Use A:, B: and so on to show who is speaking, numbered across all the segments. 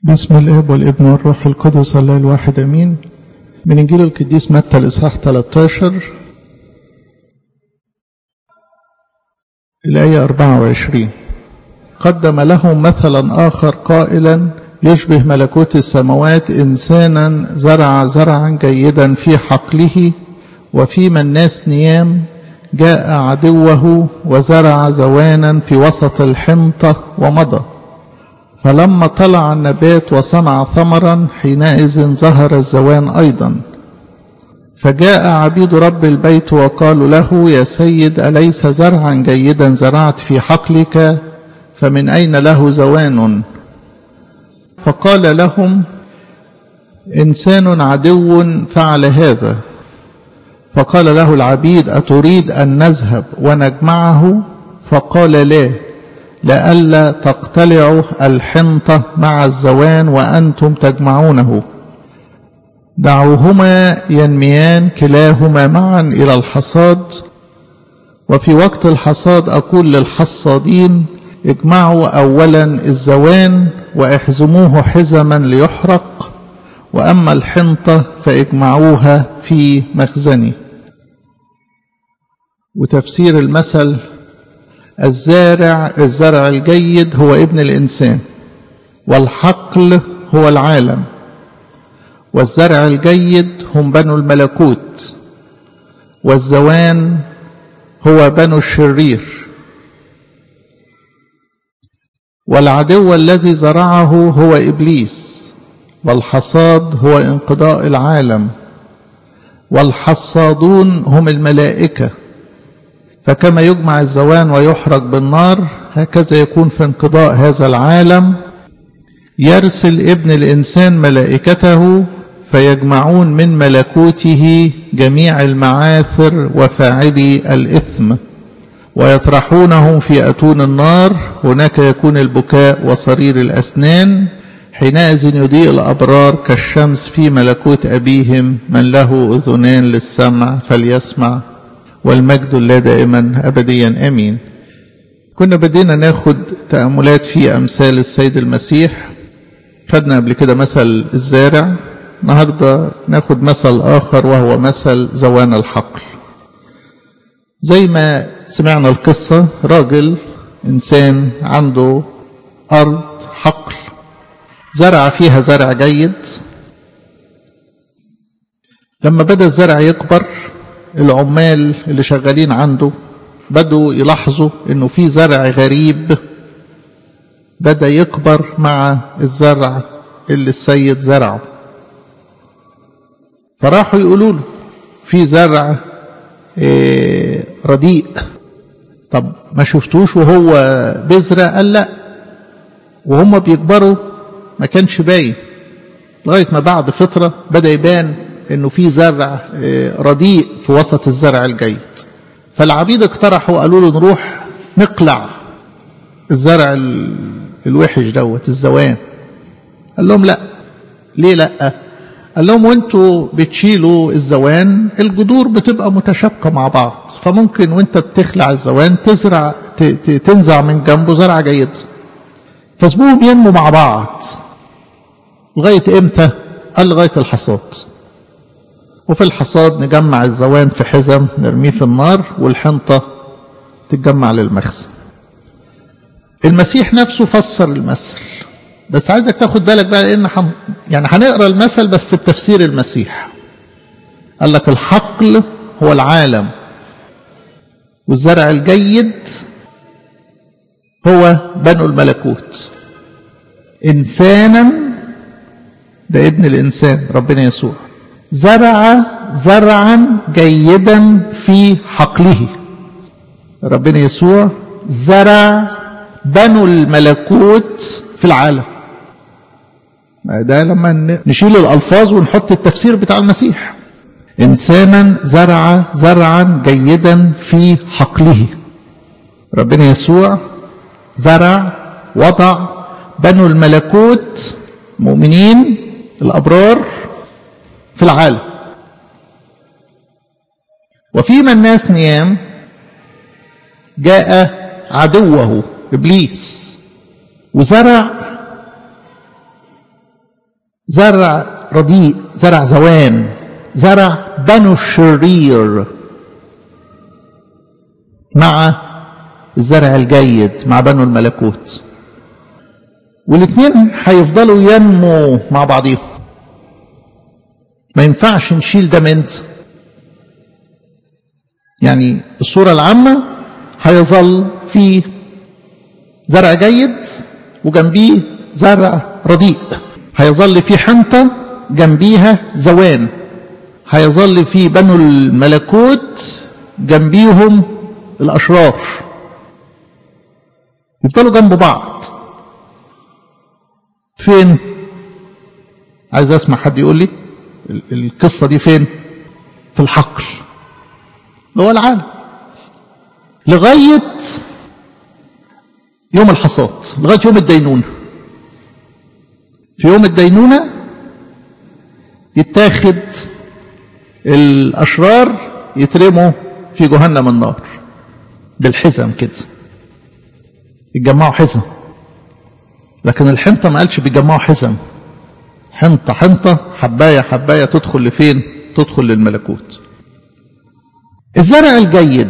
A: بسم الاب والابن والروح القدس الله الواحد امين من انجيل القديس متى الاصحاح 13 الايه 24 قدم لهم مثلا اخر قائلا يشبه ملكوت السماوات انسانا زرع زرعا جيدا في حقله وفيما الناس نيام جاء عدوه وزرع زوانا في وسط الحنطه ومضى فلما طلع النبات وصنع ثمرا حينئذ ظهر الزوان أيضا فجاء عبيد رب البيت وقالوا له يا سيد أليس زرعا جيدا زرعت في حقلك فمن أين له زوان فقال لهم إنسان عدو فعل هذا فقال له العبيد أتريد أن نذهب ونجمعه فقال لا لئلا تقتلعوا الحنطة مع الزوان وأنتم تجمعونه دعوهما ينميان كلاهما معا إلى الحصاد وفي وقت الحصاد أقول للحصادين اجمعوا أولا الزوان واحزموه حزما ليحرق وأما الحنطة فاجمعوها في مخزني وتفسير المثل الزارع الزرع الجيد هو ابن الإنسان والحقل هو العالم والزرع الجيد هم بنو الملكوت والزوان هو بنو الشرير والعدو الذي زرعه هو إبليس والحصاد هو انقضاء العالم والحصادون هم الملائكه فكما يجمع الزوان ويحرق بالنار هكذا يكون في انقضاء هذا العالم يرسل ابن الإنسان ملائكته فيجمعون من ملكوته جميع المعاثر وفاعلي الإثم ويطرحونهم في أتون النار هناك يكون البكاء وصرير الأسنان حينئذ يضيء الأبرار كالشمس في ملكوت أبيهم من له أذنان للسمع فليسمع والمجد لا دائما أبديا أمين كنا بدينا ناخد تأملات في أمثال السيد المسيح خدنا قبل كده مثل الزارع النهاردة ناخد مثل آخر وهو مثل زوان الحقل زي ما سمعنا القصة راجل إنسان عنده أرض حقل زرع فيها زرع جيد لما بدأ الزرع يكبر العمال اللي شغالين عنده بدوا يلاحظوا انه في زرع غريب بدا يكبر مع الزرع اللي السيد زرعه فراحوا يقولوا له في زرع إيه رديء طب ما شفتوش وهو بذرة قال لا وهم بيكبروا ما كانش باين لغاية ما بعد فترة بدأ يبان انه في زرع رديء في وسط الزرع الجيد فالعبيد اقترحوا قالوا له نروح نقلع الزرع الوحش دوت الزوان قال لهم لا ليه لا قال لهم وانتوا بتشيلوا الزوان الجذور بتبقى متشابكه مع بعض فممكن وانت بتخلع الزوان تزرع تنزع من جنبه زرع جيد فاسبوهم ينمو مع بعض لغايه امتى قال لغايه الحصاد وفي الحصاد نجمع الزوان في حزم نرميه في النار والحنطة تتجمع للمخزن المسيح نفسه فسر المثل بس عايزك تاخد بالك بقى لان حن يعني هنقرا المثل بس بتفسير المسيح قال لك الحقل هو العالم والزرع الجيد هو بنو الملكوت انسانا ده ابن الانسان ربنا يسوع زرع زرعا جيدا في حقله ربنا يسوع زرع بنو الملكوت في العالم ده لما نشيل الألفاظ ونحط التفسير بتاع المسيح إنسانا زرع زرعا جيدا في حقله ربنا يسوع زرع وضع بنو الملكوت مؤمنين الأبرار في العالم وفيما الناس نيام جاء عدوه ابليس وزرع زرع رديء زرع زوان زرع بنو الشرير مع الزرع الجيد مع بنو الملكوت والاثنين هيفضلوا ينمو مع بعضهم ما ينفعش نشيل ده من ده يعني الصورة العامة هيظل في زرع جيد وجنبيه زرع رديء هيظل في حنطة جنبيها زوان هيظل في بنو الملكوت جنبيهم الأشرار يفضلوا جنب بعض فين عايز اسمع حد يقول لي القصة دي فين في الحقل اللي هو العالم لغاية يوم الحصاد لغاية يوم الدينونة في يوم الدينونة يتاخد الأشرار يترموا في جهنم النار بالحزم كده يتجمعوا حزم لكن الحنطة ما قالش بيجمعوا حزم حنطة حنطة حباية حباية تدخل لفين تدخل للملكوت الزرع الجيد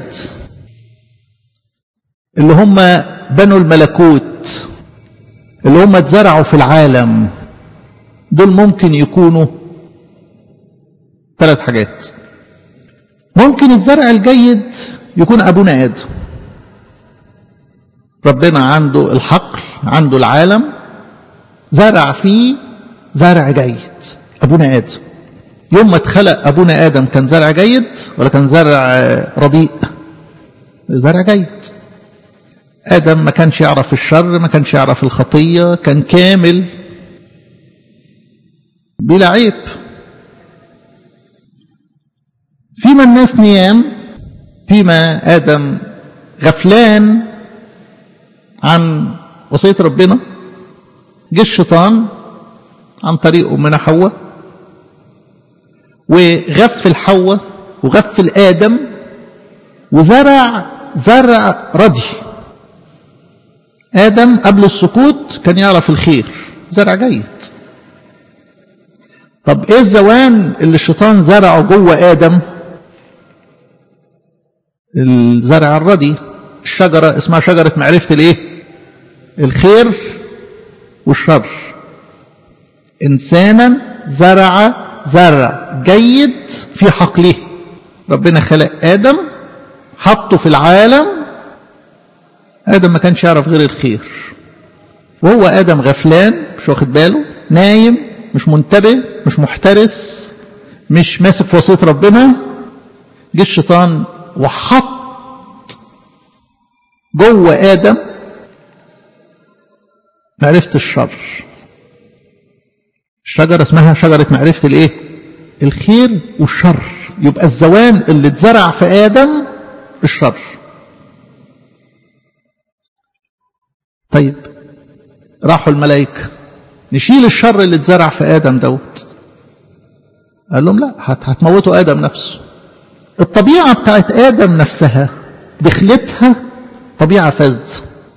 A: اللي هم بنوا الملكوت اللي هم اتزرعوا في العالم دول ممكن يكونوا ثلاث حاجات ممكن الزرع الجيد يكون أبونا آدم ربنا عنده الحقل عنده العالم زرع فيه زرع جيد أبونا آدم يوم ما اتخلق أبونا آدم كان زرع جيد ولا كان زرع رديء زرع جيد آدم ما كانش يعرف الشر ما كانش يعرف الخطية كان كامل بلا عيب فيما الناس نيام فيما آدم غفلان عن وصية ربنا جه الشيطان عن طريق أمنا حواء وغفل حواء وغفل آدم وزرع زرع ردي آدم قبل السقوط كان يعرف الخير زرع جيد طب ايه الزوان اللي الشيطان زرعه جوه آدم الزرع الردي الشجرة اسمها شجرة معرفة الايه الخير والشر انسانا زرع زرع جيد في حقله ربنا خلق ادم حطه في العالم ادم ما كانش يعرف غير الخير وهو ادم غفلان مش واخد باله نايم مش منتبه مش محترس مش ماسك في وصيه ربنا جه الشيطان وحط جوه ادم معرفه الشر الشجرة اسمها شجرة معرفة الايه الخير والشر يبقى الزوان اللي اتزرع في آدم الشر طيب راحوا الملائكة نشيل الشر اللي اتزرع في آدم دوت قال لهم لا هتموتوا آدم نفسه الطبيعة بتاعت آدم نفسها دخلتها طبيعة فذ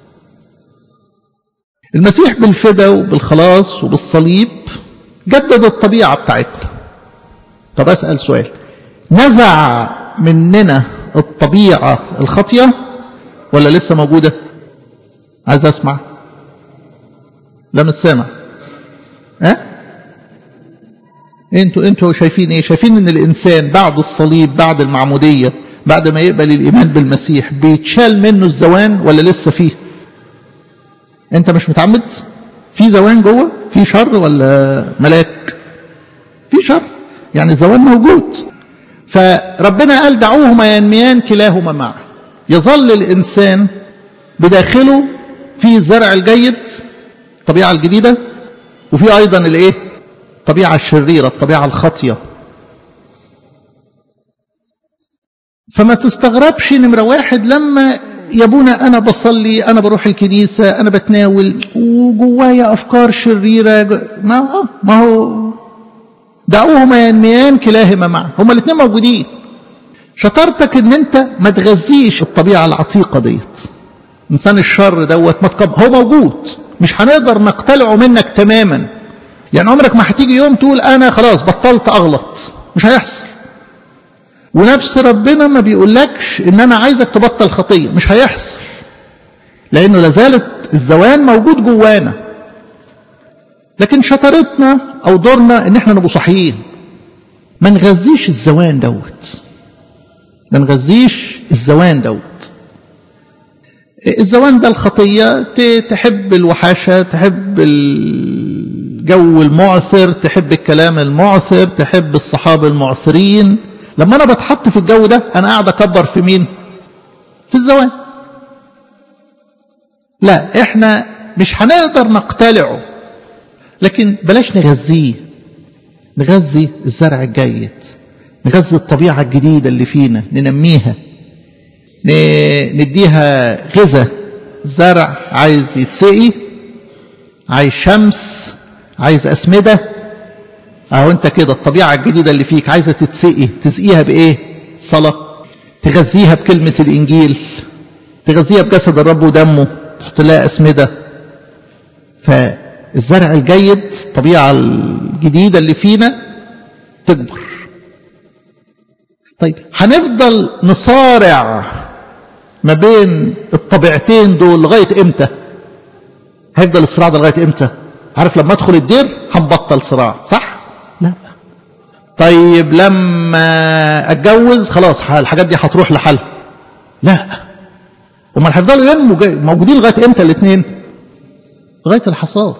A: المسيح بالفدا وبالخلاص وبالصليب جدد الطبيعة بتاعتنا طب أسأل سؤال نزع مننا الطبيعة الخطية ولا لسه موجودة عايز أسمع لا مش سامع ها انتوا انتوا شايفين ايه شايفين ان الانسان بعد الصليب بعد المعمودية بعد ما يقبل الايمان بالمسيح بيتشال منه الزوان ولا لسه فيه انت مش متعمد في زوان جوه في شر ولا ملاك في شر يعني الزوان موجود فربنا قال دعوهما ينميان كلاهما معا يظل الانسان بداخله في الزرع الجيد الطبيعه الجديده وفي ايضا الايه الطبيعه الشريره الطبيعه الخاطيه فما تستغربش نمره واحد لما يا ابونا انا بصلي انا بروح الكنيسه انا بتناول وجوايا افكار شريره ما هو ما هو دعوهما ينميان كلاهما معا هما الاثنين موجودين شطارتك ان انت ما تغذيش الطبيعه العتيقه ديت انسان الشر دوت ما تقب هو موجود مش هنقدر نقتلعه منك تماما يعني عمرك ما هتيجي يوم تقول انا خلاص بطلت اغلط مش هيحصل ونفس ربنا ما بيقولكش ان انا عايزك تبطل خطيه مش هيحصل لانه لازالت الزوان موجود جوانا لكن شطارتنا او دورنا ان احنا نبقى صحيين ما نغذيش الزوان دوت ما نغذيش الزوان دوت الزوان ده الخطية تحب الوحاشة تحب الجو المعثر تحب الكلام المعثر تحب الصحاب المعثرين لما أنا بتحط في الجو ده أنا قاعد أكبر في مين في الزوان لا إحنا مش هنقدر نقتلعه لكن بلاش نغذيه نغذي الزرع الجيد نغذي الطبيعة الجديدة اللي فينا ننميها نديها غذاء زرع عايز يتسقي عايز شمس عايز أسمدة أهو أنت كده الطبيعة الجديدة اللي فيك عايزة تتسقي تسقيها بإيه؟ صلاة تغذيها بكلمة الإنجيل تغذيها بجسد الرب ودمه تحط لها أسمدة فالزرع الجيد الطبيعة الجديدة اللي فينا تكبر طيب هنفضل نصارع ما بين الطبيعتين دول لغاية امتى هيفضل الصراع ده لغاية امتى عارف لما ادخل الدير هنبطل صراع صح لا طيب لما اتجوز خلاص الحاجات دي هتروح لحالها لا امال هيفضلوا ينمو موجودين لغايه امتى الاثنين لغايه الحصاد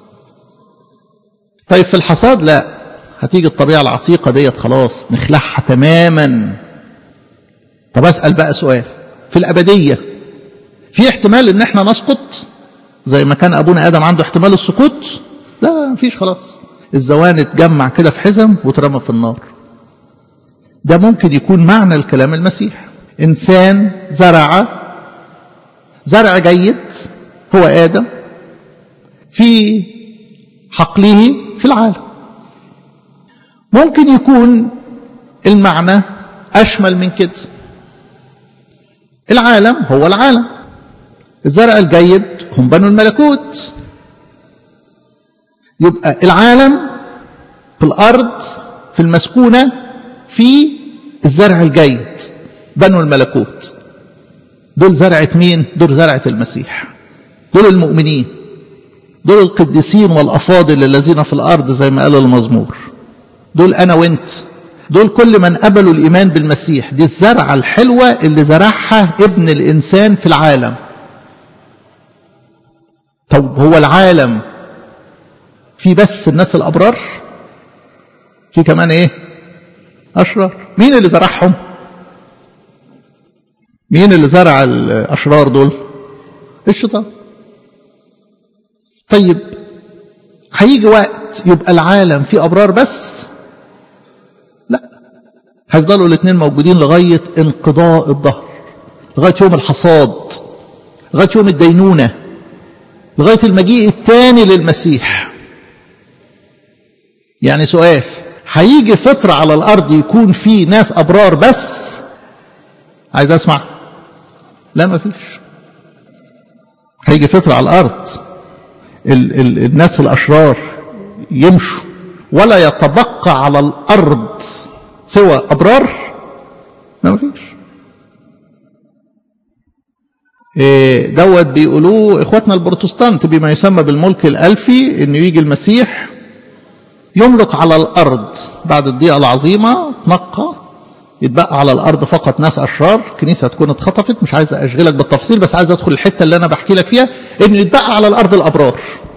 A: طيب في الحصاد لا هتيجي الطبيعه العتيقه ديت خلاص نخلعها تماما طب اسال بقى سؤال في الابديه في احتمال ان احنا نسقط زي ما كان ابونا ادم عنده احتمال السقوط لا مفيش خلاص الزوان اتجمع كده في حزم واترمى في النار ده ممكن يكون معنى الكلام المسيح انسان زرع زرع جيد هو ادم في حقله في العالم ممكن يكون المعنى اشمل من كده العالم هو العالم الزرع الجيد هم بنو الملكوت يبقى العالم في الأرض في المسكونة في الزرع الجيد بنو الملكوت دول زرعة مين؟ دول زرعة المسيح دول المؤمنين دول القديسين والأفاضل الذين في الأرض زي ما قال المزمور دول أنا وانت دول كل من قبلوا الإيمان بالمسيح دي الزرعة الحلوة اللي زرعها ابن الإنسان في العالم طب هو العالم في بس الناس الأبرار في كمان إيه أشرار مين اللي زرعهم مين اللي زرع الأشرار دول الشيطان طيب هيجي وقت يبقى العالم فيه أبرار بس لا هيفضلوا الاثنين موجودين لغاية انقضاء الظهر لغاية يوم الحصاد لغاية يوم الدينونة لغاية المجيء الثاني للمسيح يعني سؤال هيجي فترة على الأرض يكون في ناس أبرار بس عايز أسمع لا ما فيش هيجي فترة على الأرض ال ال الناس الأشرار يمشوا ولا يتبقى على الأرض سوى أبرار لا ما فيش إيه دوت بيقولوه اخواتنا البروتستانت بما يسمى بالملك الالفي انه يجي المسيح يملك على الارض بعد الضيقه العظيمه تنقى يتبقى على الارض فقط ناس اشرار كنيسه تكون اتخطفت مش عايز اشغلك بالتفصيل بس عايز ادخل الحته اللي انا بحكي لك فيها انه يتبقى على الارض الابرار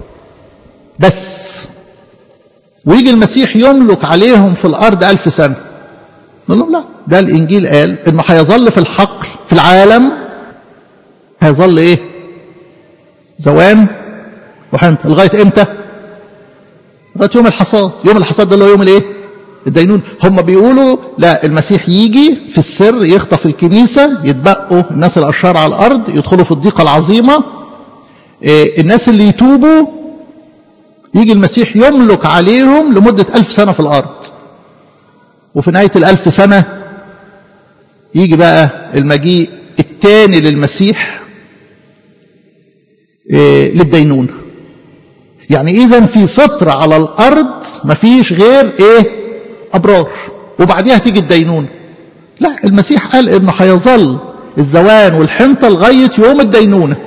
A: بس ويجي المسيح يملك عليهم في الارض ألف سنه نقول لهم لا ده الانجيل قال انه هيظل في الحقل في العالم هيظل ايه زوان وحنت لغايه امتى لغايه يوم الحصاد يوم الحصاد ده اللي هو يوم الايه الدينون هم بيقولوا لا المسيح يجي في السر يخطف الكنيسه يتبقوا الناس الاشرار على الارض يدخلوا في الضيقه العظيمه إيه الناس اللي يتوبوا يجي المسيح يملك عليهم لمده ألف سنه في الارض وفي نهايه الألف سنه يجي بقى المجيء الثاني للمسيح إيه للدينونة يعني اذا في فترة على الارض مفيش غير ايه ابرار وبعديها تيجي الدينونة لا المسيح قال انه هيظل الزوان والحنطة لغاية يوم الدينونة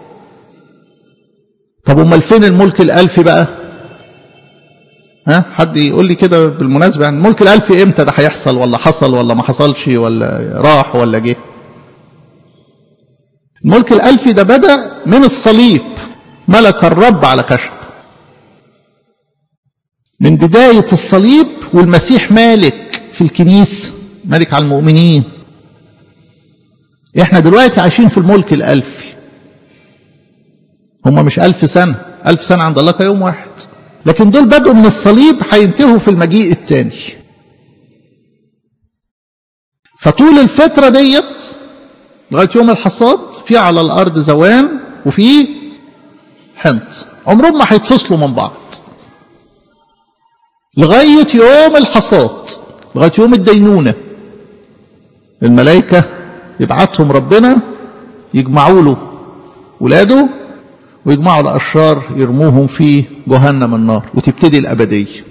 A: طب امال فين الملك الالفي بقى ها حد يقول لي كده بالمناسبة يعني الملك الالفي امتى ده هيحصل ولا حصل ولا ما حصلش ولا راح ولا جه الملك الالفي ده بدأ من الصليب ملك الرب على خشب من بداية الصليب والمسيح مالك في الكنيسة مالك على المؤمنين احنا دلوقتي عايشين في الملك الألفي هم مش ألف سنة ألف سنة عند الله كيوم واحد لكن دول بدأوا من الصليب هينتهوا في المجيء الثاني فطول الفترة ديت لغاية يوم الحصاد في على الأرض زوان وفي حنط عمرهم ما هيتفصلوا من بعض لغاية يوم الحصاد لغاية يوم الدينونة الملائكة يبعتهم ربنا يجمعوا له ولاده ويجمعوا الأشرار يرموهم في جهنم النار وتبتدي الأبدية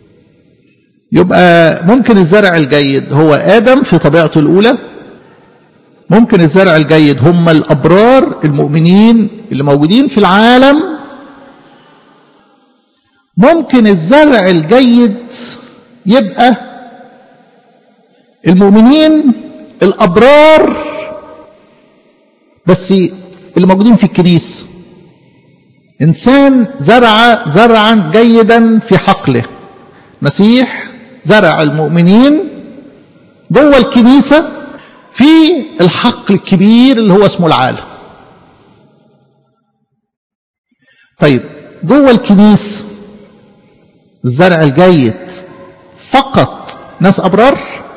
A: يبقى ممكن الزرع الجيد هو آدم في طبيعته الأولى ممكن الزرع الجيد هم الأبرار المؤمنين اللي موجودين في العالم ممكن الزرع الجيد يبقى المؤمنين الأبرار بس اللي موجودين في الكنيسة إنسان زرع زرعا جيدا في حقله مسيح زرع المؤمنين جوه الكنيسة في الحقل الكبير اللي هو اسمه العالم طيب جوه الكنيسة الزرع الجيد فقط ناس أبرار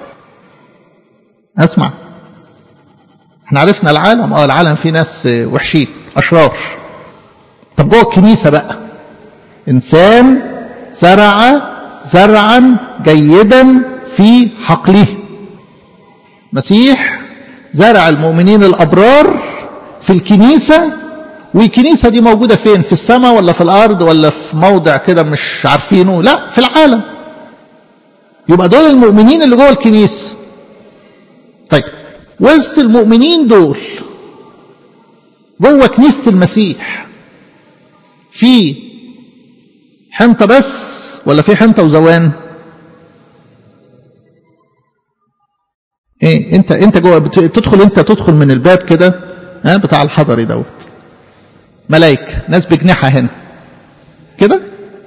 A: اسمع احنا عرفنا العالم اه العالم فيه ناس وحشين اشرار طب جوه الكنيسه بقى انسان زرع زرعا جيدا في حقله مسيح زرع المؤمنين الابرار في الكنيسه والكنيسه دي موجوده فين في السماء ولا في الارض ولا في موضع كده مش عارفينه لا في العالم يبقى دول المؤمنين اللي جوه الكنيسه طيب وسط المؤمنين دول جوه كنيسة المسيح في حنطة بس ولا في حنطة وزوان ايه انت انت جوه تدخل انت تدخل من الباب كده ها بتاع الحضري دوت ملايكة ناس بجنحة هنا كده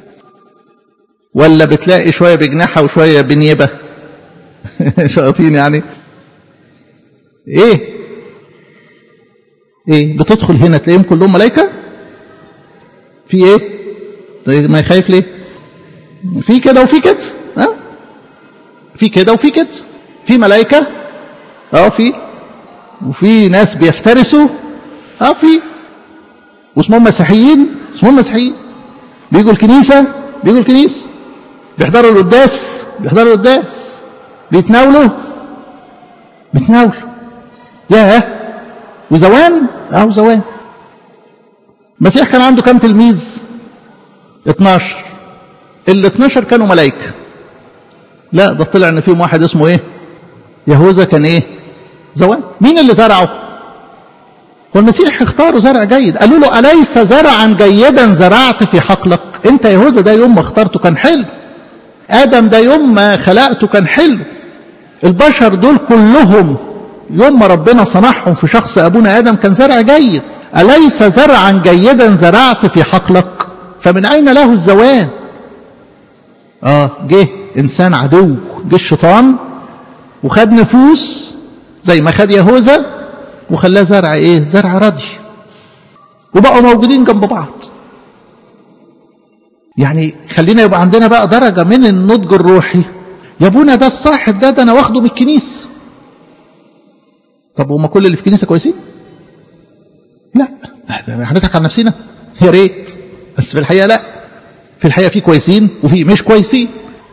A: ولا بتلاقي شوية بجنحة وشوية بنيبة شياطين يعني ايه ايه بتدخل هنا تلاقيهم كلهم ملائكه في ايه طيب ما يخايف ليه في كده وفي كده ها في كده وفي كده في ملائكه اه في وفي ناس بيفترسوا اه في واسمهم مسيحيين اسمهم مسيحيين بيجوا الكنيسه بيجوا الكنيسه بيحضروا القداس بيحضروا القداس بيتناولوا بيتناولوا ياه وزوان اه زوان المسيح كان عنده كام تلميذ 12 ال 12 كانوا ملائكه لا ده طلع ان فيهم واحد اسمه ايه يهوذا كان ايه زوان مين اللي زرعه والمسيح اختاره زرع جيد قالوا له أليس زرعا جيدا زرعت في حقلك انت يهوذا ده يوم ما اخترته كان حلو آدم ده يوم ما خلقته كان حلو البشر دول كلهم يوم ما ربنا صنعهم في شخص أبونا آدم كان زرع جيد أليس زرعا جيدا زرعت في حقلك فمن أين له الزوان آه جه إنسان عدو جه الشيطان وخد نفوس زي ما خد يهوذا وخلاه زرع ايه زرع رضي وبقوا موجودين جنب بعض يعني خلينا يبقى عندنا بقى درجة من النضج الروحي يا ابونا ده الصاحب ده ده انا واخده من الكنيسة طب وما كل اللي في الكنيسة كويسين لا هنضحك على نفسنا يا ريت بس في الحقيقة لا في الحقيقة في كويسين وفي مش كويسين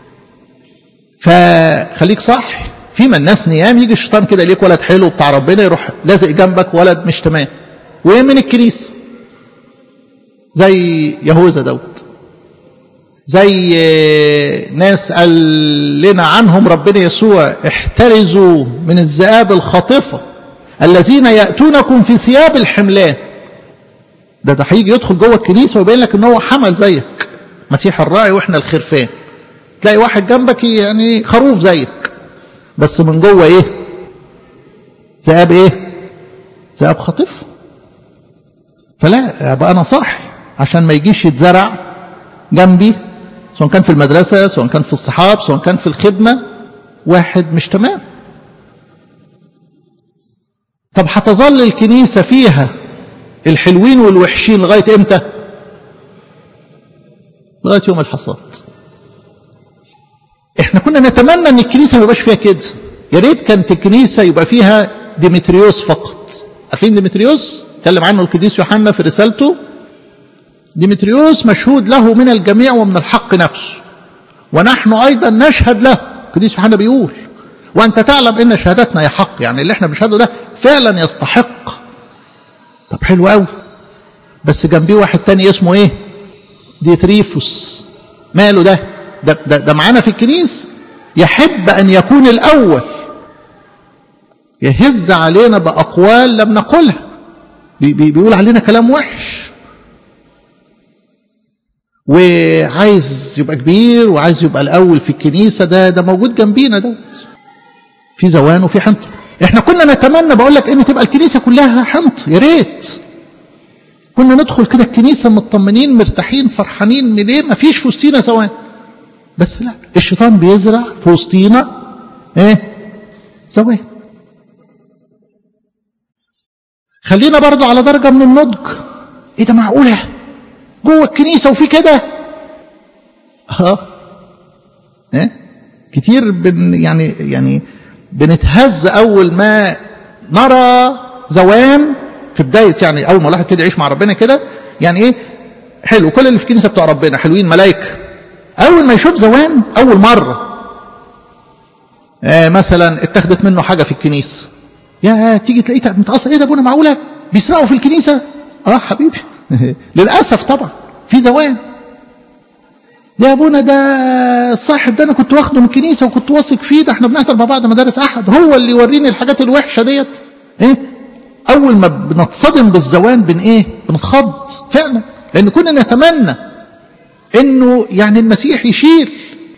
A: فخليك صح فيما الناس نيام يجي الشيطان كده ليك ولد حلو بتاع ربنا يروح لازق جنبك ولد مش تمام ومن الكنيسة زي يهوذا دوت زي ناس قال لنا عنهم ربنا يسوع احترزوا من الذئاب الخاطفة الذين يأتونكم في ثياب الحملان ده ده هيجي يدخل جوه الكنيسة ويبين لك ان هو حمل زيك مسيح الراعي واحنا الخرفان تلاقي واحد جنبك يعني خروف زيك بس من جوه ايه ذئاب ايه ذئاب خاطف فلا ابقى انا صاحي عشان ما يجيش يتزرع جنبي سواء كان في المدرسة سواء كان في الصحاب سواء كان في الخدمة واحد مش تمام طب هتظل الكنيسة فيها الحلوين والوحشين لغاية امتى لغاية يوم الحصاد احنا كنا نتمنى ان الكنيسة ما يبقاش فيها كده يا ريت كانت الكنيسة يبقى فيها ديمتريوس فقط عارفين ديمتريوس اتكلم عنه القديس يوحنا في رسالته ديمتريوس مشهود له من الجميع ومن الحق نفسه ونحن ايضا نشهد له القديس يوحنا بيقول وانت تعلم ان شهادتنا هي حق يعني اللي احنا بنشهده ده فعلا يستحق طب حلو قوي بس جنبيه واحد تاني اسمه ايه ديتريفوس ماله ده ده, ده, ده معانا في الكنيس يحب ان يكون الاول يهز علينا باقوال لم نقلها بي بي بيقول علينا كلام وحش وعايز يبقى كبير وعايز يبقى الاول في الكنيسه ده ده موجود جنبينا دوت في زوان وفي حنطه احنا كنا نتمنى بقول لك ان تبقى الكنيسه كلها حنط يا ريت كنا ندخل كده الكنيسه مطمنين مرتاحين فرحانين من ايه ما فيش في وسطينا زوان بس لا الشيطان بيزرع في وسطينا ايه زوان خلينا برضو على درجه من النضج ايه ده معقوله جوه الكنيسه وفي كده اه ايه كتير بن يعني يعني بنتهز اول ما نرى زوان في بدايه يعني اول ما الواحد كده يعيش مع ربنا كده يعني ايه حلو كل اللي في الكنيسه بتوع ربنا حلوين ملائكه اول ما يشوف زوان اول مره آه مثلا اتخذت منه حاجه في الكنيسه يا تيجي تلاقيه متاثر ايه ده ابونا معقوله بيسرقوا في الكنيسه اه حبيبي للاسف طبعا في زوان ده يا ابونا ده الصاحب ده انا كنت واخده من الكنيسه وكنت واثق فيه ده احنا بنحضر مع بعض مدارس احد هو اللي يوريني الحاجات الوحشه ديت ايه اول ما بنتصدم بالزوان بن ايه بنخض فعلا لان كنا نتمنى انه يعني المسيح يشيل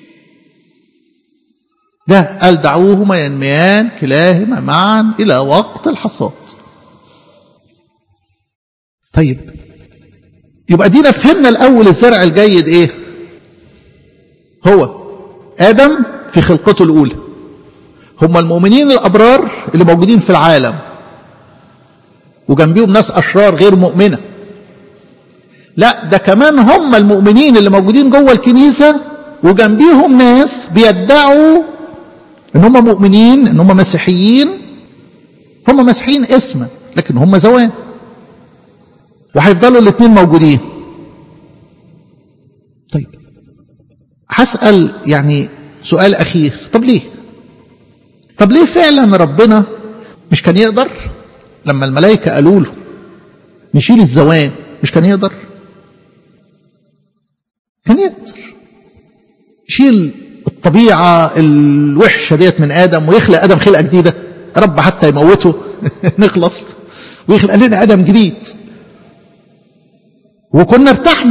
A: ده قال دعوهما ينميان كلاهما معا الى وقت الحصاد طيب يبقى دينا فهمنا الاول الزرع الجيد ايه هو ادم في خلقته الاولى هم المؤمنين الابرار اللي موجودين في العالم وجنبيهم ناس اشرار غير مؤمنه لا ده كمان هم المؤمنين اللي موجودين جوه الكنيسه وجنبيهم ناس بيدعوا ان هم مؤمنين ان هم مسيحيين هم مسيحيين اسما لكن هم زوان وهيفضلوا الاثنين موجودين طيب هسأل يعني سؤال أخير طب ليه طب ليه فعلا ربنا مش كان يقدر لما الملائكة قالوا له نشيل الزوان مش كان يقدر كان يقدر يشيل الطبيعة الوحشة ديت من آدم ويخلق آدم خلقة جديدة رب حتى يموته نخلص ويخلق لنا آدم جديد وكنا ارتحنا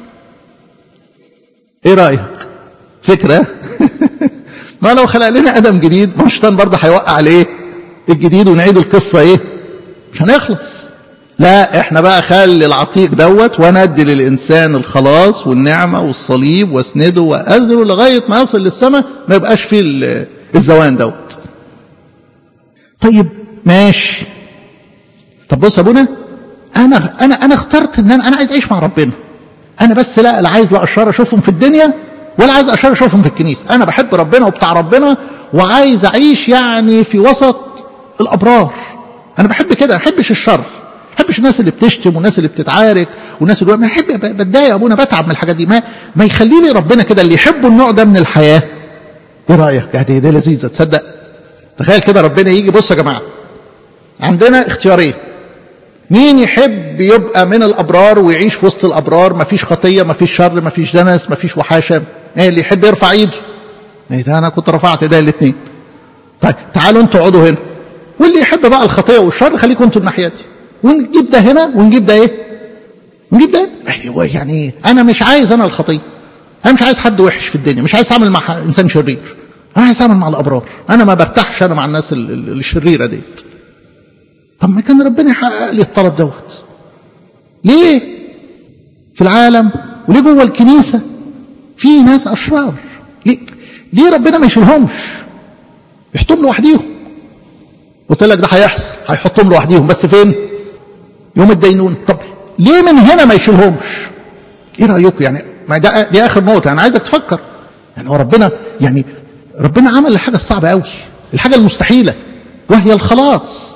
A: ايه رأيك فكرة ما لو خلق لنا ادم جديد ما الشيطان برضه هيوقع عليه الجديد ونعيد القصة ايه مش هنخلص لا احنا بقى خلي العتيق دوت وندي للانسان الخلاص والنعمة والصليب واسنده واذره لغاية ما يصل للسماء ما يبقاش فيه الزوان دوت طيب ماشي طب بص يا ابونا انا انا انا اخترت ان انا انا عايز اعيش مع ربنا انا بس لا لا عايز لا اشرار اشوفهم في الدنيا ولا عايز اشرار اشوفهم في الكنيسه انا بحب ربنا وبتاع ربنا وعايز اعيش يعني في وسط الابرار انا بحب كده ما بحبش الشر ما بحبش الناس اللي بتشتم والناس اللي بتتعارك والناس اللي ما احب بتضايق ابونا بتعب من الحاجات دي ما ما يخلي لي ربنا كده اللي يحبوا النوع ده من الحياه ايه رايك يعني دي لذيذه تصدق تخيل كده ربنا يجي بص يا جماعه عندنا اختيارين مين يحب يبقى من الابرار ويعيش في وسط الابرار مفيش خطيه مفيش شر مفيش دنس مفيش وحاشه ايه اللي يحب يرفع ايده ايه ده انا كنت رفعت ايديا الاثنين طيب تعالوا انتوا اقعدوا هنا واللي يحب بقى الخطيه والشر خليكم انتوا الناحيه دي ونجيب ده هنا ونجيب ده ايه نجيب ده ايوه يعني ايه انا مش عايز انا الخطيه انا مش عايز حد وحش في الدنيا مش عايز اتعامل مع انسان شرير انا عايز اتعامل مع الابرار انا ما برتاحش انا مع الناس الشريره ديت طب ما كان ربنا يحقق لي الطلب دوت ليه في العالم وليه جوه الكنيسه في ناس اشرار ليه ليه ربنا ما يشيلهمش يحطهم لوحديهم قلت لك ده هيحصل هيحطهم لوحديهم بس فين يوم الدينون طب ليه من هنا ما يشيلهمش ايه رايكم يعني ما ده دي اخر نقطه انا عايزك تفكر يعني هو ربنا يعني ربنا عمل الحاجه الصعبه قوي الحاجه المستحيله وهي الخلاص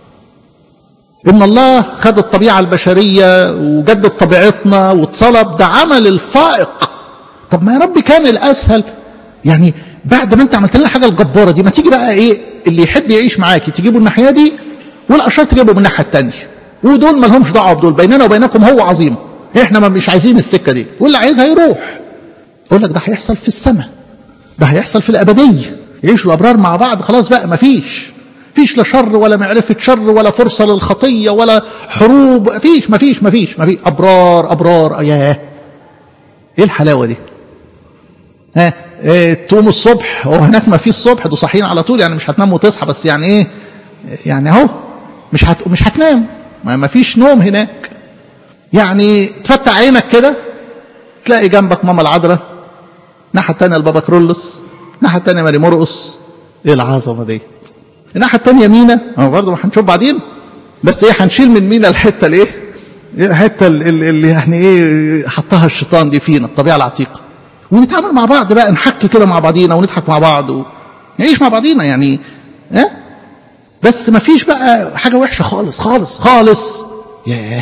A: ان الله خد الطبيعه البشريه وجدد طبيعتنا واتصلب ده عمل الفائق طب ما يا رب كان الاسهل يعني بعد ما انت عملت لنا الحاجه الجباره دي ما تيجي بقى ايه اللي يحب يعيش معاكي تجيبه الناحيه دي والاشرار تجيبه من الناحيه الثانيه ودول ما لهمش دعوه بدول بيننا وبينكم هو عظيم احنا ما مش عايزين السكه دي واللي عايزها يروح اقول لك ده هيحصل في السماء ده هيحصل في الابديه يعيشوا الابرار مع بعض خلاص بقى ما فيش فيش لا شر ولا معرفة شر ولا فرصة للخطية ولا حروب فيش ما فيش ما فيش ما فيش أبرار أبرار ياه إيه الحلاوة دي ها إيه تقوم الصبح هو هناك ما فيش الصبح ده صاحيين على طول يعني مش هتنام وتصحى بس يعني إيه يعني أهو مش هت مش هتنام ما, ما فيش نوم هناك يعني تفتح عينك كده تلاقي جنبك ماما العذراء الناحية التانية البابا كرولس الناحية التانية ماري مرقص ايه العظمة دي الناحية التانية مينا هو برضه ما هنشوف بعدين بس ايه هنشيل من مينا الحتة الايه الحتة اللي يعني ايه حطها الشيطان دي فينا الطبيعة العتيقة ونتعامل مع بعض بقى نحكي كده مع بعضينا ونضحك مع بعض ونعيش مع بعضينا يعني ها اه؟ بس ما فيش بقى حاجة وحشة خالص خالص خالص ياه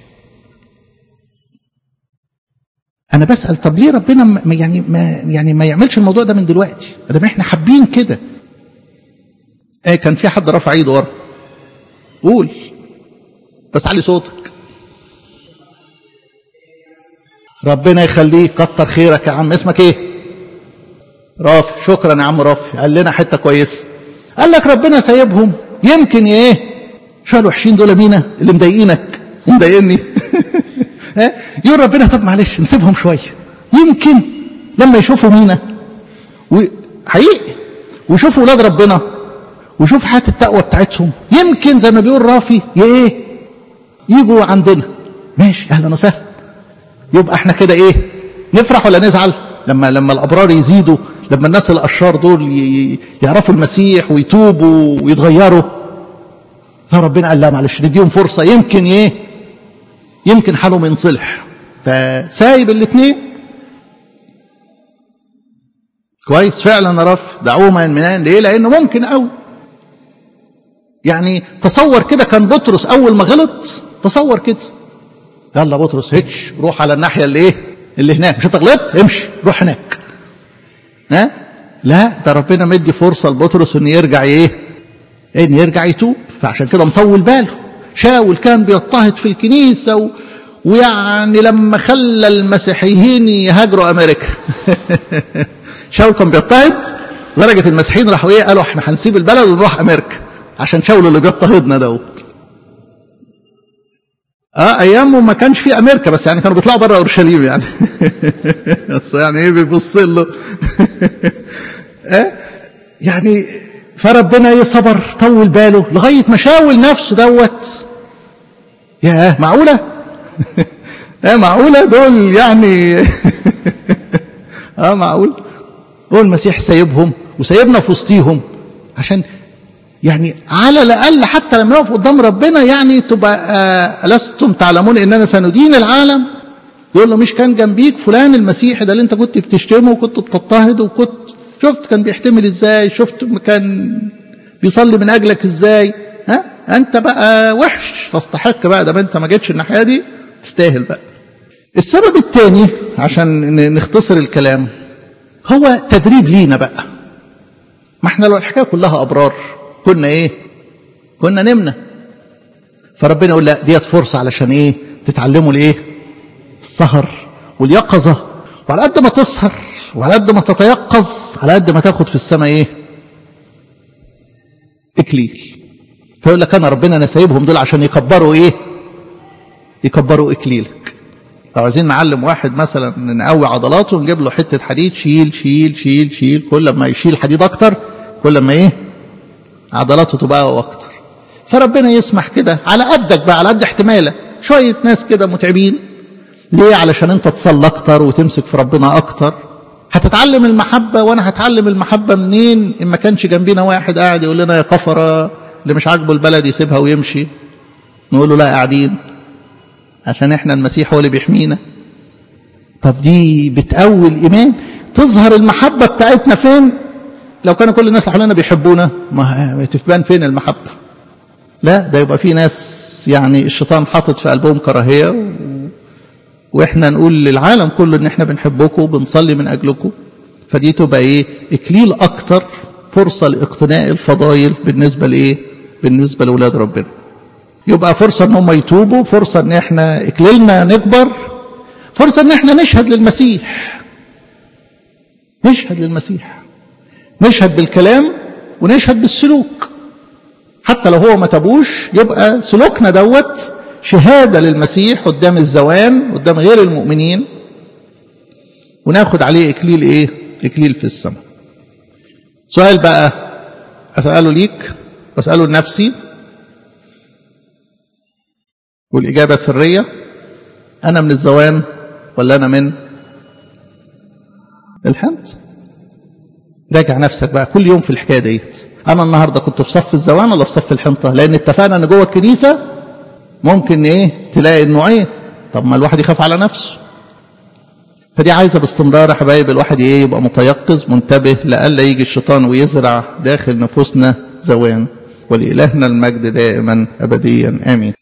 A: انا بسال طب ليه ربنا ما يعني ما يعني ما يعملش الموضوع ده من دلوقتي ما احنا حابين كده ايه كان في حد رفع ايده ورا قول بس علي صوتك ربنا يخليك كتر خيرك يا عم اسمك ايه رافي شكرا يا عم رافي قال لنا حته كويسه قال لك ربنا سايبهم يمكن ايه شو وحشين دول مينا اللي مضايقينك مضايقني يقول ربنا طب معلش نسيبهم شويه يمكن لما يشوفوا مينا حقيقي ويشوفوا ولاد ربنا ويشوف حياه التقوى بتاعتهم يمكن زي ما بيقول رافي ايه يجوا عندنا ماشي اهلا وسهلا يبقى احنا كده ايه نفرح ولا نزعل لما لما الابرار يزيدوا لما الناس الاشرار دول يعرفوا المسيح ويتوبوا ويتغيروا فربنا قال لا معلش نديهم فرصه يمكن ايه يمكن حالهم ينصلح فسايب الاثنين كويس فعلا يا رف دعوهما ينمنان ليه لانه ممكن قوي يعني تصور كده كان بطرس اول ما غلط تصور كده يلا بطرس هتش روح على الناحيه اللي ايه اللي هناك مش انت غلطت امشي روح هناك ها لا ده ربنا مدي فرصه لبطرس انه يرجع ايه ان يرجع يتوب فعشان كده مطول باله شاول كان بيضطهد في الكنيسة و... ويعني لما خلى المسيحيين يهاجروا أمريكا شاول كان بيضطهد لدرجة المسيحيين راحوا إيه قالوا إحنا هنسيب البلد ونروح أمريكا عشان شاول اللي بيضطهدنا دوت اه ايامه ما كانش في امريكا بس يعني كانوا بيطلعوا بره اورشليم يعني بس يعني ايه بيبص له اه يعني فربنا ايه صبر طول باله لغايه ما شاول نفسه دوت ياه معقوله ايه معقوله دول يعني اه معقول هو المسيح سايبهم وسايبنا في وسطيهم عشان يعني على الاقل حتى لما يقف قدام ربنا يعني تبقى آه لستم تعلمون اننا سندين العالم يقول له مش كان جنبيك فلان المسيحي ده اللي انت كنت بتشتمه وكنت بتضطهده وكنت شفت كان بيحتمل ازاي شفت كان بيصلي من اجلك ازاي ها انت بقى وحش تستحق بقى ده انت ما جيتش الناحيه دي تستاهل بقى السبب الثاني عشان نختصر الكلام هو تدريب لينا بقى ما احنا لو الحكايه كلها ابرار كنا ايه كنا نمنا فربنا يقول لا ديت فرصة علشان ايه تتعلموا الايه السهر واليقظة وعلى قد ما تسهر وعلى قد ما تتيقظ على قد ما تاخد في السماء ايه اكليل فيقول لك انا ربنا انا سايبهم دول عشان يكبروا ايه يكبروا اكليلك لو عايزين نعلم واحد مثلا نقوي عضلاته نجيب له حته حديد شيل شيل شيل شيل كل ما يشيل حديد اكتر كل ما ايه عضلاته تبقى اكتر فربنا يسمح كده على قدك بقى على قد احتمالك شويه ناس كده متعبين ليه علشان انت تصلي اكتر وتمسك في ربنا اكتر هتتعلم المحبه وانا هتعلم المحبه منين ان ما كانش جنبينا واحد قاعد يقول لنا يا كفره اللي مش عاجبه البلد يسيبها ويمشي نقول له لا قاعدين عشان احنا المسيح هو اللي بيحمينا طب دي بتقوي الايمان تظهر المحبه بتاعتنا فين لو كانوا كل الناس حوالينا بيحبونا ما تبان فين المحبه لا ده يبقى في ناس يعني الشيطان حاطط في قلبهم كراهيه و... واحنا نقول للعالم كله ان احنا بنحبكم وبنصلي من اجلكم فدي تبقى ايه اكليل اكتر فرصه لاقتناء الفضائل بالنسبه لايه بالنسبه لاولاد ربنا يبقى فرصه ان هم يتوبوا فرصه ان احنا اكليلنا نكبر فرصه ان احنا نشهد للمسيح نشهد للمسيح نشهد بالكلام ونشهد بالسلوك حتى لو هو ما تابوش يبقى سلوكنا دوت شهاده للمسيح قدام الزوان قدام غير المؤمنين وناخد عليه اكليل ايه اكليل في السماء سؤال بقى اساله ليك واساله لنفسي والاجابه سريه انا من الزوان ولا انا من الحنط راجع نفسك بقى كل يوم في الحكايه ديت انا النهارده كنت في صف الزوان ولا في صف الحنطه لان اتفقنا ان جوه الكنيسه ممكن ايه تلاقي النوعين طب ما الواحد يخاف على نفسه فدي عايزه باستمرار يا حبايب الواحد ايه يبقى متيقظ منتبه لئلا يجي الشيطان ويزرع داخل نفوسنا زوان ولإلهنا المجد دائما ابديا امين